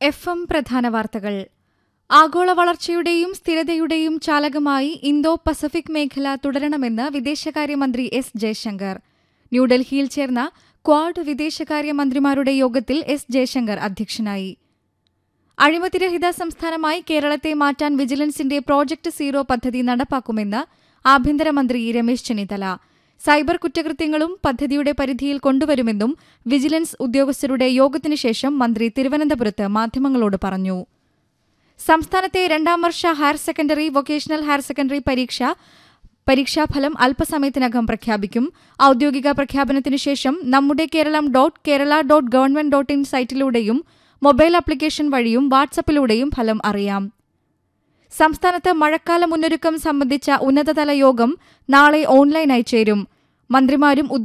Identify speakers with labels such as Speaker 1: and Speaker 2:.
Speaker 1: F M പ്രധാന വാർത്തകൾ ആഗോള വളർച്ചയുടെയും സ്ഥിരതയുടെയും ചാലകമായി ഇന്തോ പസഫിക് മേഖല തുടരണമെന്ന് വിദേശകാര്യമന്ത്രി എസ് ജയശങ്കർ ന്യൂഡൽഹിയിൽ ചേർന്ന ക്വാഡ് വിദേശകാര്യമന്ത്രിമാരുടെ യോഗത്തിൽ എസ് ജയശങ്കർ അധ്യക്ഷനായി അഴിമതിരഹിത സംസ്ഥാനമായി കേരളത്തെ മാറ്റാൻ വിജിലൻസിന്റെ പ്രോജക്ട് സീറോ പദ്ധതി നടപ്പാക്കുമെന്ന് ആഭ്യന്തരമന്ത്രി രമേശ് ചെന്നിത്തല സൈബർ കുറ്റകൃത്യങ്ങളും പദ്ധതിയുടെ പരിധിയിൽ കൊണ്ടുവരുമെന്നും വിജിലൻസ് ഉദ്യോഗസ്ഥരുടെ യോഗത്തിനു ശേഷം മന്ത്രി തിരുവനന്തപുരത്ത് മാധ്യമങ്ങളോട് പറഞ്ഞു സംസ്ഥാനത്തെ രണ്ടാം വർഷ higher secondary vocational higher secondary പരീക്ഷ പരീക്ഷാഫലം അല്പസമയത്തിനകം പ്രഖ്യാപിക്കും ഔദ്യോഗിക പ്രഖ്യാപനത്തിനു ശേഷം നമ്മുടെ Keralam dot Kerala dot government dot in സൈറ്റിലൂടെയും മൊബൈൽ ആപ്ലിക്കേഷൻ വഴിയും വാട്സപ്പിലൂടെയും ഫലം അറിയാം സംസ്ഥാനത്ത് മഴക്കാല മുന്നൊരുക്കം സംബന്ധിച്ച ഉന്നതതല യോഗം നാളെ ഓൺലൈനായി ചേരും മന്ത്രിമാരും